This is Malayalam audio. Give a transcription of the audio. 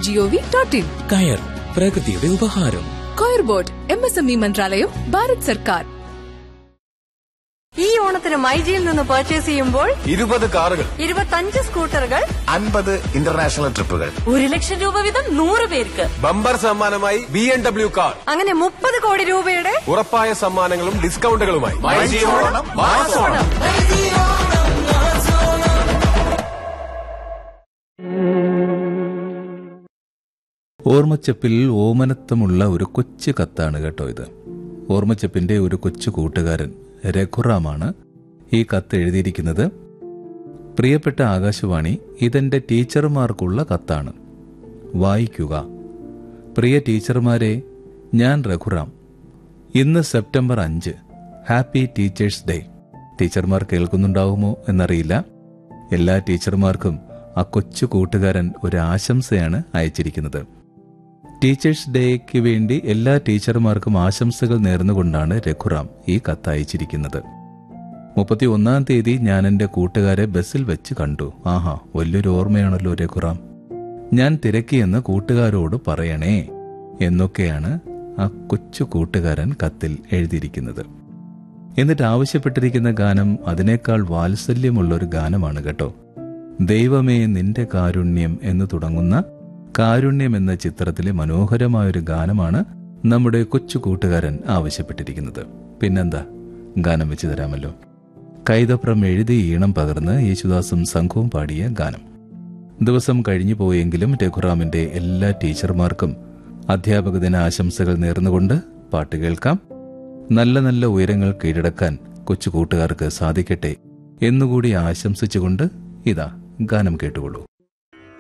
ജിഒവി ഡോട്ട് ഇൻ കയർ പ്രകൃതിയുടെ ഉപഹാരം coir board M S M E മന്ത്രാലയം ഭാരത് സർക്കാർ ഈ ഓണത്തിന് മൈജിയിൽ നിന്ന് പർച്ചേസ് ചെയ്യുമ്പോൾ ഇരുപത് കാറുകൾ ഇരുപത്തഞ്ച് സ്കൂട്ടറുകൾ അൻപത് ഇന്റർനാഷണൽ ട്രിപ്പുകൾ ഒരു ലക്ഷം രൂപ വീതം നൂറ് പേർക്ക് ബമ്പർ സമ്മാനമായി ബി എം ഡബ്ല്യു കാർ അങ്ങനെ മുപ്പത് കോടി രൂപയുടെ ഉറപ്പായ സമ്മാനങ്ങളും ഡിസ്കൗണ്ടുകളുമായി ഓർമ്മച്ചപ്പിൽ ഓമനത്വമുള്ള ഒരു കൊച്ചു കത്താണ് കേട്ടോ ഇത് ഓർമ്മച്ചപ്പിന്റെ ഒരു കൊച്ചു കൂട്ടുകാരൻ രഘുറാമാണ് ഈ കത്ത് എഴുതിയിരിക്കുന്നത് പ്രിയപ്പെട്ട ആകാശവാണി ഇതെന്റെ ടീച്ചർമാർക്കുള്ള കത്താണ് വായിക്കുക പ്രിയ ടീച്ചർമാരെ ഞാൻ രഘുറാം ഇന്ന് സെപ്റ്റംബർ അഞ്ച് ഹാപ്പി ടീച്ചേഴ്സ് ഡേ ടീച്ചർമാർ കേൾക്കുന്നുണ്ടാവുമോ എന്നറിയില്ല എല്ലാ ടീച്ചർമാർക്കും ആ കൊച്ചു കൂട്ടുകാരൻ ഒരു ആശംസയാണ് അയച്ചിരിക്കുന്നത് ടീച്ചേഴ്സ് ഡേക്ക് വേണ്ടി എല്ലാ ടീച്ചർമാർക്കും ആശംസകൾ നേർന്നുകൊണ്ടാണ് രഘുറാം ഈ കത്ത് അയച്ചിരിക്കുന്നത് മുപ്പത്തി ഒന്നാം തീയതി ഞാൻ എൻ്റെ കൂട്ടുകാരെ ബസ്സിൽ വെച്ച് കണ്ടു ആഹാ വലിയൊരു ഓർമ്മയാണല്ലോ രഘുറാം ഞാൻ തിരക്കിയെന്ന് കൂട്ടുകാരോട് പറയണേ എന്നൊക്കെയാണ് ആ കൊച്ചു കൂട്ടുകാരൻ കത്തിൽ എഴുതിയിരിക്കുന്നത് എന്നിട്ട് ആവശ്യപ്പെട്ടിരിക്കുന്ന ഗാനം അതിനേക്കാൾ വാത്സല്യമുള്ള ഒരു ഗാനമാണ് കേട്ടോ ദൈവമേ നിന്റെ കാരുണ്യം എന്ന് തുടങ്ങുന്ന കാരുണ്യം എന്ന ചിത്രത്തിലെ മനോഹരമായൊരു ഗാനമാണ് നമ്മുടെ കൊച്ചു കൂട്ടുകാരൻ ആവശ്യപ്പെട്ടിരിക്കുന്നത് പിന്നെന്താ ഗാനം വെച്ച് തരാമല്ലോ കൈതപ്രം എഴുതി ഈണം പകർന്ന് യേശുദാസും സംഘവും പാടിയ ഗാനം ദിവസം കഴിഞ്ഞു പോയെങ്കിലും രഘുറാമിന്റെ എല്ലാ ടീച്ചർമാർക്കും അധ്യാപക ദിന ആശംസകൾ നേർന്നുകൊണ്ട് പാട്ട് കേൾക്കാം നല്ല നല്ല ഉയരങ്ങൾ കീഴടക്കാൻ കൊച്ചു കൂട്ടുകാർക്ക് സാധിക്കട്ടെ എന്നുകൂടി ആശംസിച്ചുകൊണ്ട് ഇതാ ഗാനം കേട്ടുകൊള്ളൂ